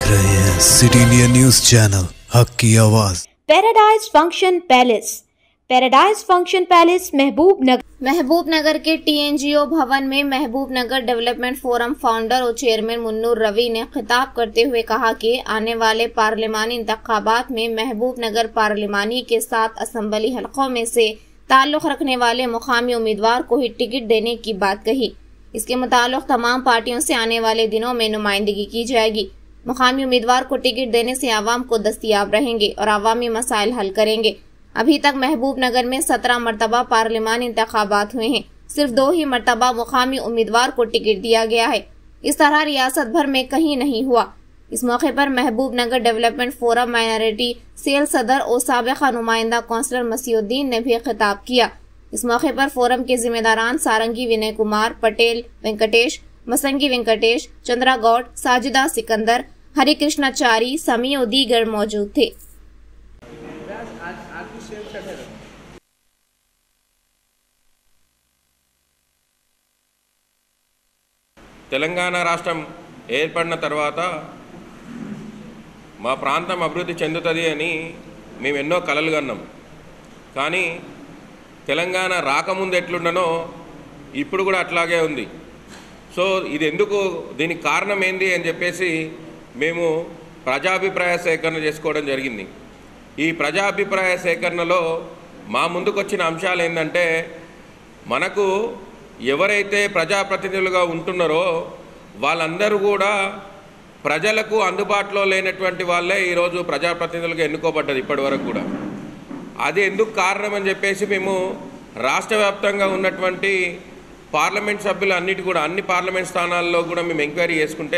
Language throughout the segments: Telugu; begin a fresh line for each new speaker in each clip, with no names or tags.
देख रहे हैं सिटी इंडिया न्यूज चैनल हक की आवाज
paradise function palace paradise function palace Mahabubnagar
Mahabubnagar के टीएनजीओ भवन में Mahabubnagar development forum founder और चेयरमैन मुन्नूर रवि ने खिताब करते हुए कहा कि आने वाले पार्लिमानी इंतखाबात में महबूब नगर पार्लिमानी के साथ असम्बली हलकों में से ताल्लुक रखने वाले मुकामी उम्मीदवार को ही टिकट देने की बात कही इसके मुताबिक तमाम पार्टियों से आने वाले दिनों में नुमाइंदगी की जाएगी मुकामी उम्मीदवार को टिकट देने से आवाम को दस्तियाब रहेंगे और आवामी मसाइल हल करेंगे अभी तक महबूब नगर में सत्रह मरतबा पार्लिमानी इंतखाबात हुए हैं सिर्फ दो ही मरतबा मुकामी उम्मीदवार को टिकट दिया गया है इस तरह रियासत भर में कहीं नहीं हुआ इस मौके पर Mahabubnagar development forum minority cell सदर और सबका नुमाइंदा कौंसलर मसीउद्दीन ने भी खिताब किया इस मौके पर फोरम के जिम्मेदारान सारंगी विनय कुमार पटेल वेंकटेश मसंगी वेंकटेश चंद्रा गौड़ साजिदा सिकंदर हरिकृष्णाचारी समी और दीगर मौजूद थे
తెలంగాణ రాష్ట్రం ఏర్పడిన తర్వాత మా ప్రాంతం అభివృద్ధి చెందుతుంది అని మేము ఎన్నో కలలు కన్నాం కానీ తెలంగాణ రాకముందు ఎట్లుండనో ఇప్పుడు కూడా అట్లాగే ఉంది సో ఇది ఎందుకు దీనికి కారణం ఏంది అని చెప్పేసి మేము ప్రజాభిప్రాయ సేకరణ చేసుకోవడం జరిగింది ఈ ప్రజాభిప్రాయ సేకరణలో మా ముందుకు వచ్చిన అంశాలు ఏంటంటే మనకు ఎవరైతే ప్రజాప్రతినిధులుగా ఉంటున్నారో వాళ్ళందరూ కూడా ప్రజలకు అందుబాటులో లేనటువంటి వాళ్ళే ఈరోజు ప్రజాప్రతినిధులుగా ఎన్నుకోబడ్డది ఇప్పటి వరకు కూడా అది ఎందుకు కారణం అని చెప్పేసి మేము రాష్ట్ర వ్యాప్తంగా ఉన్నటువంటి పార్లమెంట్ సభ్యులు అన్నిటి కూడా అన్ని పార్లమెంట్ స్థానాల్లో కూడా మేము ఎంక్వైరీ చేసుకుంటే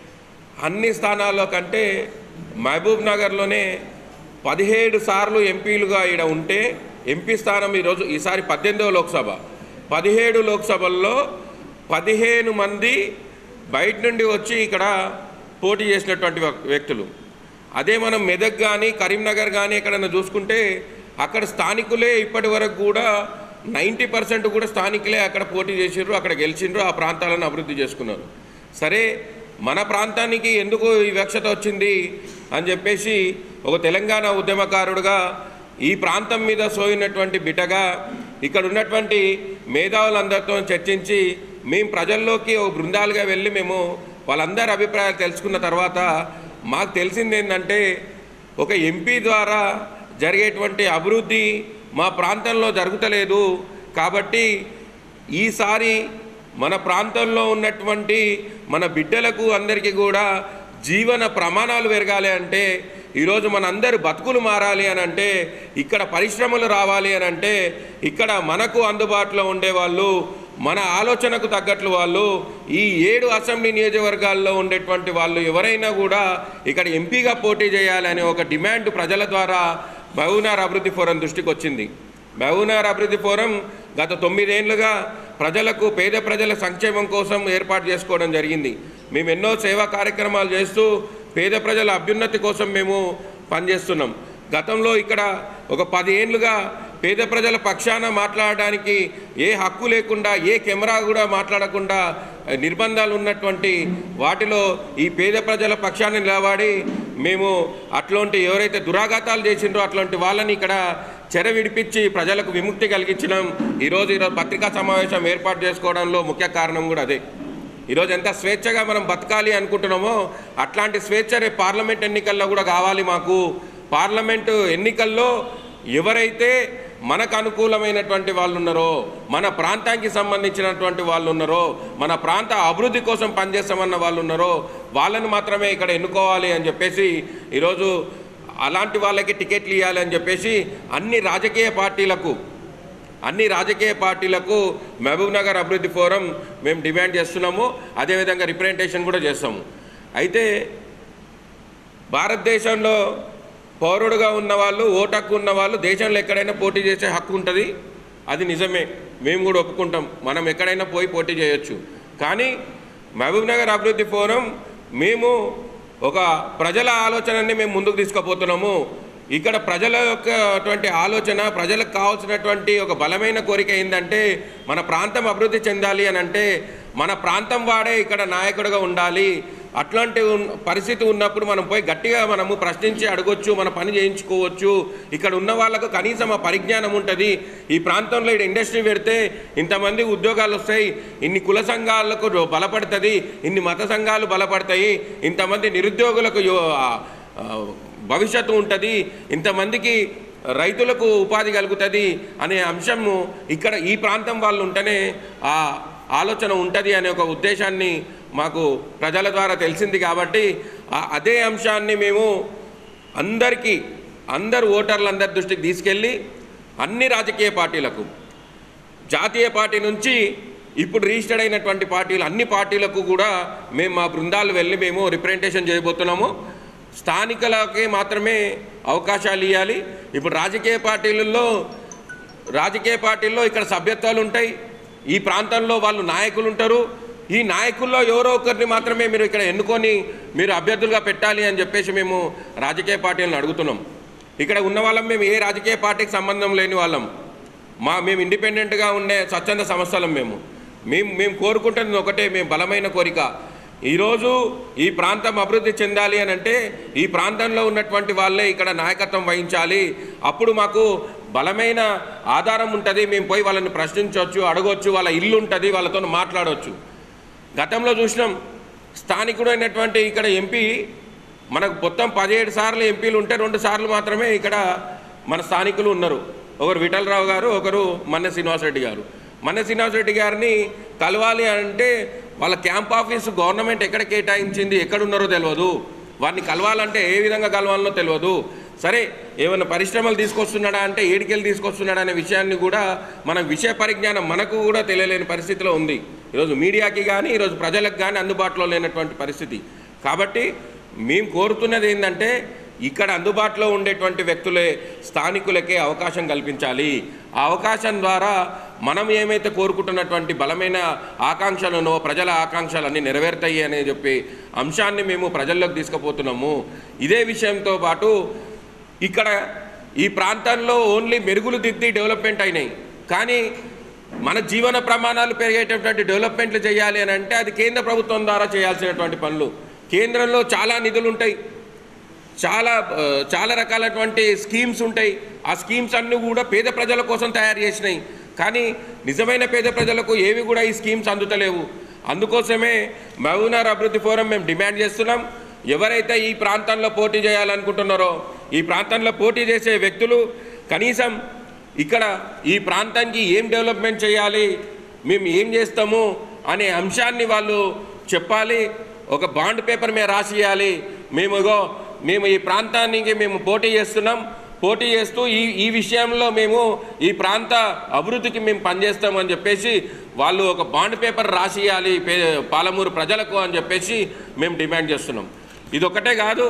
అన్ని స్థానాల్లో కంటే మహబూబ్ నగర్లోనే పదిహేడు సార్లు ఎంపీలుగా ఈడ ఉంటే ఎంపీ స్థానం ఈరోజు ఈసారి పద్దెనిమిదవ లోక్సభ పదిహేడు లోక్సభల్లో పదిహేను మంది బయట నుండి వచ్చి ఇక్కడ పోటీ చేసినటువంటి వ్యక్- వ్యక్తులు అదే మనం మెదక్ కానీ కరీంనగర్ కానీ ఎక్కడైనా చూసుకుంటే అక్కడ స్థానికులే ఇప్పటి వరకు కూడా నైంటీ పర్సెంట్ కూడా స్థానికులే అక్కడ పోటీ చేసిర్రు అక్కడ గెలిచిండ్రు ఆ ప్రాంతాలను అభివృద్ధి చేసుకున్నారు సరే మన ప్రాంతానికి ఎందుకు ఈ వివక్షత వచ్చింది అని చెప్పేసి ఒక తెలంగాణ ఉద్యమకారుడుగా ఈ ప్రాంతం మీద సోయినటువంటి బిడ్డగా ఇక్కడ ఉన్నటువంటి మేధావులందరితో చర్చించి మేము ప్రజల్లోకి ఒక బృందాలుగా వెళ్ళి మేము వాళ్ళందరి అభిప్రాయాలు తెలుసుకున్న తర్వాత మాకు తెలిసింది ఏంటంటే ఒక ఎంపీ ద్వారా జరిగేటువంటి అభివృద్ధి మా ప్రాంతంలో జరుగుతలేదు కాబట్టి ఈసారి మన ప్రాంతంలో ఉన్నటువంటి మన బిడ్డలకు అందరికీ కూడా జీవన ప్రమాణాలు పెరగాలి అంటే ఈరోజు మన అందరి బతుకులు మారాలి అని అంటే ఇక్కడ పరిశ్రమలు రావాలి అని అంటే ఇక్కడ మనకు అందుబాటులో ఉండేవాళ్ళు మన ఆలోచనకు తగ్గట్లు వాళ్ళు ఈ ఏడు అసెంబ్లీ నియోజకవర్గాల్లో ఉండేటువంటి వాళ్ళు ఎవరైనా కూడా ఇక్కడ ఎంపీగా పోటీ చేయాలనే ఒక డిమాండ్ ప్రజల ద్వారా మహబూనార్ అభివృద్ధి ఫోరం దృష్టికి వచ్చింది మహబూనార్ అభివృద్ధి ఫోరం గత తొమ్మిదేళ్లుగా ప్రజలకు పేద ప్రజల సంక్షేమం కోసం ఏర్పాటు చేసుకోవడం జరిగింది మేము ఎన్నో సేవా కార్యక్రమాలు చేస్తూ పేద ప్రజల అభ్యున్నతి కోసం మేము పనిచేస్తున్నాం గతంలో ఇక్కడ ఒక పది ఏళ్ళుగా పేద ప్రజల పక్షాన మాట్లాడడానికి ఏ హక్కు లేకుండా ఏ కెమెరా కూడా మాట్లాడకుండా నిర్బంధాలు ఉన్నటువంటి వాటిలో ఈ పేద ప్రజల పక్షాన నిలబడి మేము అట్లాంటి ఎవరైతే దురాఘాతాలు చేసిండ్రో అట్లాంటి వాళ్ళని ఇక్కడ చెర విడిపించి ప్రజలకు విముక్తి కలిగించడం ఈరోజు ఈరోజు పత్రికా సమావేశం ఏర్పాటు చేసుకోవడంలో ముఖ్య కారణం కూడా అదే ఈరోజు ఎంత స్వేచ్ఛగా మనం బతకాలి అనుకుంటున్నామో అట్లాంటి స్వేచ్ఛ రేపు పార్లమెంట్ ఎన్నికల్లో కూడా కావాలి మాకు పార్లమెంటు ఎన్నికల్లో ఎవరైతే మనకు అనుకూలమైనటువంటి వాళ్ళు ఉన్నారో మన ప్రాంతానికి సంబంధించినటువంటి వాళ్ళు ఉన్నారో మన ప్రాంత అభివృద్ధి కోసం పనిచేస్తామన్న వాళ్ళు ఉన్నారో వాళ్ళని మాత్రమే ఇక్కడ ఎన్నుకోవాలి అని చెప్పేసి ఈరోజు అలాంటి వాళ్ళకి టికెట్లు ఇవ్వాలి అని చెప్పేసి అన్ని రాజకీయ పార్టీలకు అన్ని రాజకీయ పార్టీలకు మహబూబ్ నగర్ అభివృద్ధి ఫోరం మేము డిమాండ్ చేస్తున్నాము అదేవిధంగా రిప్రజెంటేషన్ కూడా చేస్తాము అయితే భారతదేశంలో పౌరుడుగా ఉన్నవాళ్ళు ఓటు హక్కు ఉన్నవాళ్ళు దేశంలో ఎక్కడైనా పోటీ చేసే హక్కు ఉంటుంది అది నిజమే మేము కూడా ఒప్పుకుంటాం మనం ఎక్కడైనా పోయి పోటీ చేయొచ్చు కానీ మహబూబ్ నగర్ అభివృద్ధి ఫోరం మేము ఒక ప్రజల ఆలోచనని మేము ముందుకు తీసుకుపోతున్నాము ఇక్కడ ప్రజల యొక్క అటువంటి ఆలోచన ప్రజలకు కావాల్సినటువంటి ఒక బలమైన కోరిక ఏంటంటే మన ప్రాంతం అభివృద్ధి చెందాలి అని అంటే మన ప్రాంతం వాడే ఇక్కడ నాయకుడిగా ఉండాలి అట్లాంటి ఉన్- పరిస్థితి ఉన్నప్పుడు మనం పోయి గట్టిగా మనము ప్రశ్నించి అడగొచ్చు మన పని చేయించుకోవచ్చు ఇక్కడ ఉన్న వాళ్ళకు కనీసం ఆ పరిజ్ఞానం ఉంటుంది ఈ ప్రాంతంలో ఇక్కడ ఇండస్ట్రీ పెడితే ఇంతమంది ఉద్యోగాలు వస్తాయి ఇన్ని కుల సంఘాలకు రో- బలపడుతుంది ఇన్ని మత సంఘాలు బలపడతాయి ఇంతమంది నిరుద్యోగులకు యో- ఆ, ఆ, భవిష్యత్తు ఉంటుంది ఇంతమందికి రైతులకు ఉపాధి కలుగుతుంది అనే అంశము ఇక్కడ ఈ ప్రాంతం వాళ్ళు ఉంటేనే ఆ ఆలోచన ఉంటుంది అనే ఒక ఉద్దేశాన్ని మాకు ప్రజల ద్వారా తెలిసింది కాబట్టి ఆ అదే అంశాన్ని మేము అందరికీ అందరు ఓటర్లందరి దృష్టికి తీసుకెళ్ళి అన్ని రాజకీయ పార్టీలకు జాతీయ పార్టీ నుంచి ఇప్పుడు రిజిస్టర్డ్ అయినటువంటి పార్టీలు అన్ని పార్టీలకు కూడా మేము మా బృందాలు వెళ్ళి మేము రిప్రజెంటేషన్ చేయబోతున్నాము స్థానికులకి మాత్రమే అవకాశాలు ఇవ్వాలి ఇప్పుడు రాజకీయ పార్టీలలో రాజకీయ పార్టీల్లో ఇక్కడ సభ్యత్వాలు ఉంటాయి ఈ ప్రాంతంలో వాళ్ళు నాయకులు ఉంటారు ఈ నాయకుల్లో ఎవరో ఒకరిని మాత్రమే మీరు ఇక్కడ ఎన్నుకొని మీరు అభ్యర్థులుగా పెట్టాలి అని చెప్పేసి మేము రాజకీయ పార్టీలను అడుగుతున్నాం ఇక్కడ ఉన్న వాళ్ళం మేము ఏ రాజకీయ పార్టీకి సంబంధం లేని వాళ్ళం మా మేము ఇండిపెండెంట్గా ఉండే స్వచ్ఛంద సంస్థలం మేము మేము మేము కోరుకుంటున్నది ఒకటే మేము బలమైన కోరిక ఈరోజు ఈ ప్రాంతం అభివృద్ధి చెందాలి అని అంటే ఈ ప్రాంతంలో ఉన్నటువంటి వాళ్ళే ఇక్కడ నాయకత్వం వహించాలి అప్పుడు మాకు బలమైన ఆధారం ఉంటుంది మేము పోయి వాళ్ళని ప్రశ్నించవచ్చు అడగవచ్చు వాళ్ళ ఇల్లు ఉంటుంది వాళ్ళతో మాట్లాడవచ్చు గతంలో చూసినాం స్థానికుడైనటువంటి ఇక్కడ ఎంపీ మనకు మొత్తం పదిహేడు సార్లు ఎంపీలు ఉంటే రెండు సార్లు మాత్రమే ఇక్కడ మన స్థానికులు ఉన్నారు ఒకరు విఠలరావు గారు ఒకరు మన్నె శ్రీనివాసరెడ్డి గారు మన్నె శ్రీనివాసరెడ్డి గారిని కలవాలి అంటే వాళ్ళ క్యాంప్ ఆఫీస్ గవర్నమెంట్ ఎక్కడ కేటాయించింది ఎక్కడ ఉన్నారో తెలియదు వారిని కలవాలంటే ఏ విధంగా కలవాలనో తెలియదు సరే ఏమైనా పరిశ్రమలు తీసుకొస్తున్నాడా అంటే ఏడికెళ్ళి తీసుకొస్తున్నాడా అనే విషయాన్ని కూడా మన విషయ పరిజ్ఞానం మనకు కూడా తెలియలేని పరిస్థితిలో ఉంది ఈరోజు మీడియాకి కానీ ఈరోజు ప్రజలకు కానీ అందుబాటులో లేనటువంటి పరిస్థితి కాబట్టి మేము కోరుతున్నది ఏంటంటే ఇక్కడ అందుబాటులో ఉండేటువంటి వ్యక్తులే స్థానికులకే అవకాశం కల్పించాలి ఆ అవకాశం ద్వారా మనం ఏమైతే కోరుకుంటున్నటువంటి బలమైన ఆకాంక్షలను ప్రజల ఆకాంక్షలన్నీ నెరవేరుతాయి అని చెప్పి అంశాన్ని మేము ప్రజల్లోకి తీసుకుపోతున్నాము ఇదే విషయంతో పాటు ఇక్కడ ఈ ప్రాంతంలో ఓన్లీ మెరుగులు దిద్ది డెవలప్మెంట్ అయినాయి కానీ మన జీవన ప్రమాణాలు పెరిగేటటువంటి డెవలప్మెంట్లు చేయాలి అని అంటే అది కేంద్ర ప్రభుత్వం ద్వారా చేయాల్సినటువంటి పనులు కేంద్రంలో చాలా నిధులు ఉంటాయి చాలా ఆ, చాలా రకాలటువంటి స్కీమ్స్ ఉంటాయి ఆ స్కీమ్స్ అన్నీ కూడా పేద ప్రజల కోసం తయారు చేసినాయి కానీ నిజమైన పేద ప్రజలకు ఏవి కూడా ఈ స్కీమ్స్ అందుతలేవు అందుకోసమే మహబూనార్ అభివృద్ధి ఫోరం మేము డిమాండ్ చేస్తున్నాం ఎవరైతే ఈ ప్రాంతంలో పోటీ చేయాలనుకుంటున్నారో ఈ ప్రాంతంలో పోటీ చేసే వ్యక్తులు కనీసం ఇక్కడ ఈ ప్రాంతానికి ఏం డెవలప్మెంట్ చేయాలి మేము ఏం చేస్తాము అనే అంశాన్ని వాళ్ళు చెప్పాలి ఒక బాండ్ పేపర్ మీద రాసియాలి మేము ఇగో మేము ఈ ప్రాంతానికి మేము పోటీ చేస్తున్నాం పోటీ చేస్తూ ఈ ఈ విషయంలో మేము ఈ ప్రాంత అభివృద్ధికి మేము పనిచేస్తామని చెప్పేసి వాళ్ళు ఒక బాండ్ పేపర్ రాసియాలి పే పాలమూరు ప్రజలకు అని చెప్పేసి మేము డిమాండ్ చేస్తున్నాం ఇది ఒకటే కాదు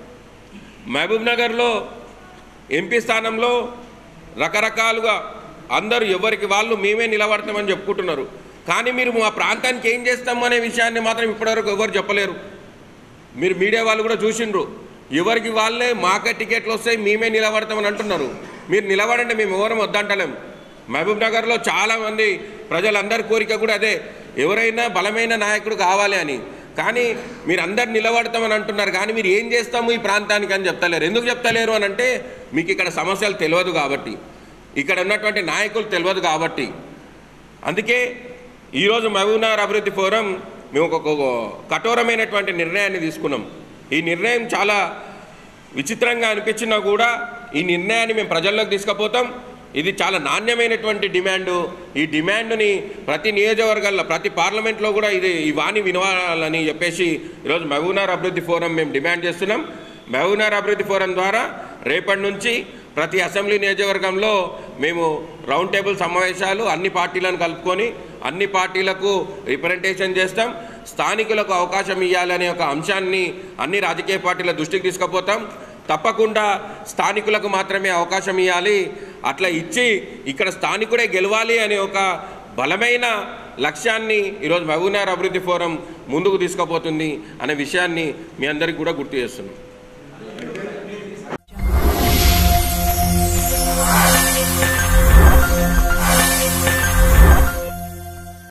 మహబూబ్ నగర్లో ఎంపీ స్థానంలో రకరకాలుగా అందరూ ఎవరికి వాళ్ళు మేమే నిలబడతామని చెప్పుకుంటున్నారు కానీ మీరు మా ప్రాంతానికి ఏం చేస్తాము అనే విషయాన్ని మాత్రం ఇప్పటివరకు ఎవరు చెప్పలేరు మీరు మీడియా వాళ్ళు కూడా చూసిండ్రు ఎవరికి వాళ్ళే మాకే టికెట్లు వస్తాయి మేమే నిలబడతామని అంటున్నారు మీరు నిలబడండి మేము ఎవరం వద్దంటలేం మహబూబ్ నగర్లో చాలామంది ప్రజలందరి కోరిక కూడా అదే ఎవరైనా బలమైన నాయకుడు కావాలి అని కానీ మీరు అందరు నిలబడతామని అంటున్నారు కానీ మీరు ఏం చేస్తాము ఈ ప్రాంతానికి అని చెప్తలేరు ఎందుకు చెప్తలేరు అని అంటే మీకు ఇక్కడ సమస్యలు తెలియదు కాబట్టి ఇక్కడ ఉన్నటువంటి నాయకులు తెలియదు కాబట్టి అందుకే ఈరోజు మహబూబ్నగర్ అభివృద్ధి ఫోరం మేము ఒక ఒక కఠోరమైనటువంటి నిర్ణయాన్ని తీసుకున్నాం ఈ నిర్ణయం చాలా విచిత్రంగా అనిపించినా కూడా ఈ నిర్ణయాన్ని మేము ప్రజల్లోకి తీసుకుపోతాం ఇది చాలా నాణ్యమైనటువంటి డిమాండు ఈ డిమాండ్ని ప్రతి నియోజకవర్గాల్లో ప్రతి పార్లమెంట్లో కూడా ఇది ఈ వాణి వినవాలని చెప్పేసి ఈరోజు మహబూబ్నగర్ అభివృద్ధి ఫోరం మేము డిమాండ్ చేస్తున్నాం మహబూబ్నగర్ అభివృద్ధి ఫోరం ద్వారా రేపటి నుంచి ప్రతి అసెంబ్లీ నియోజకవర్గంలో మేము రౌండ్ టేబుల్ సమావేశాలు అన్ని పార్టీలను కలుపుకొని అన్ని పార్టీలకు రిప్రజెంటేషన్ చేస్తాం స్థానికులకు అవకాశం ఇవ్వాలనే ఒక అంశాన్ని అన్ని రాజకీయ పార్టీల దృష్టికి తీసుకుపోతాం తప్పకుండా స్థానికులకు మాత్రమే అవకాశం ఇవ్వాలి అట్లా ఇచ్చి ఇక్కడ స్థానికుడే గెలవాలి అనే ఒక బలమైన లక్ష్యాన్ని ఈరోజు మహబూబ్నగర్ అభివృద్ధి ఫోరం ముందుకు తీసుకుపోతుంది అనే విషయాన్ని మీ అందరికీ కూడా గుర్తు చేస్తున్నాం